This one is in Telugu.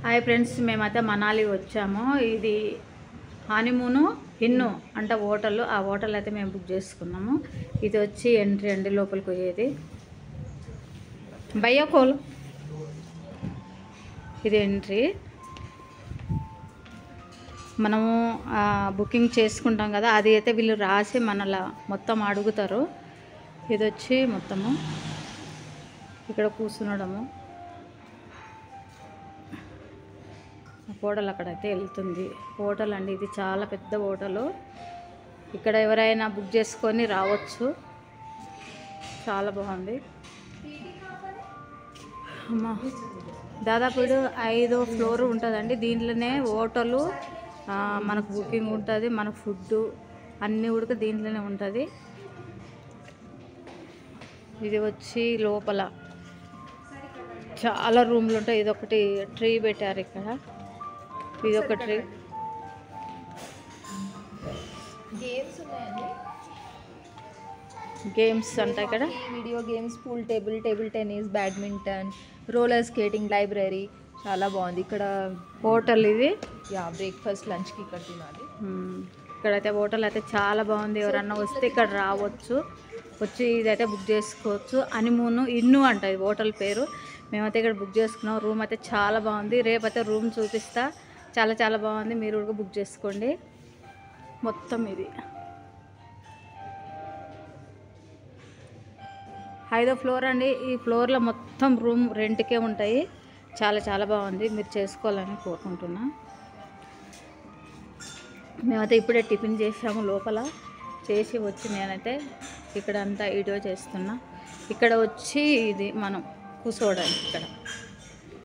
హాయ్ ఫ్రెండ్స్ మేమైతే మనాలి వచ్చాము ఇది హనీమూను హిన్ను అంటే హోటల్ ఆ హోటల్ అయితే మేము బుక్ చేసుకున్నాము ఇది వచ్చి ఎంట్రీ అండి లోపలికి పోయేది భయ్య కోలు ఇది ఎంట్రీ మనము ఆ, బుకింగ్ చేసుకుంటాం కదా అది అయితే వీళ్ళు రాసి మనలా మొత్తం అడుగుతారు ఇది వచ్చి మొత్తము ఇక్కడ కూర్చునడము హోటల్ అక్కడైతే వెళ్తుంది హోటల్ అండి ఇది చాలా పెద్ద హోటల్ ఇక్కడ ఎవరైనా బుక్ చేసుకొని రావచ్చు చాలా బాగుంది అమ్మా దాదాపు ఇది ఐదో ఫ్లోర్ ఉంటుందండి దీంట్లోనే హోటలు ఆ, మనకు బుకింగ్ ఉంటుంది మన ఫుడ్ అన్నీ ఉడక దీంట్లోనే ఉంటుంది ఇది వచ్చి లోపల చాలా రూమ్లు ఉంటాయి ఇది ఒకటి ట్రీ పెట్టారు ఇక్కడ ఇది ఒక ట్రీ గేమ్స్ ఉన్నాయండి గేమ్స్ అంటాయి ఇక్కడ video games pool table table tennis badminton roller skating library చాలా బాగుంది ఇక్కడ హోటల్ ఇది యా బ్రేక్ఫాస్ట్ లంచ్కి ఇక్కడ తినాలి మ్మ్. ఇక్కడైతే హోటల్ అయితే చాలా బాగుంది ఎవరన్నా వస్తే ఇక్కడ రావచ్చు వచ్చి ఇదైతే బుక్ చేసుకోవచ్చు అనిమూను ఇన్ను అంట ఇది హోటల్ పేరు మేమైతే ఇక్కడ బుక్ చేసుకున్నాం రూమ్ అయితే చాలా బాగుంది రేపైతే రూమ్ చూపిస్తా చాలా చాలా బాగుంది మీరు కూడా బుక్ చేసుకోండి మొత్తం ఇది ఐదో ఫ్లోర్ అండి ఈ ఫ్లోర్లో మొత్తం రూమ్ రెంట్కే ఉంటాయి చాలా చాలా బాగుంది మీరు చేసుకోవాలని కోరుకుంటున్నా మేమైతే ఇప్పుడే టిఫిన్ చేసాము లోపల చేసి వచ్చి నేనైతే ఇక్కడ అంతా వీడియో చేస్తున్నా ఇక్కడ వచ్చి ఇది మనం కూర్చోవడానికి ఇక్కడ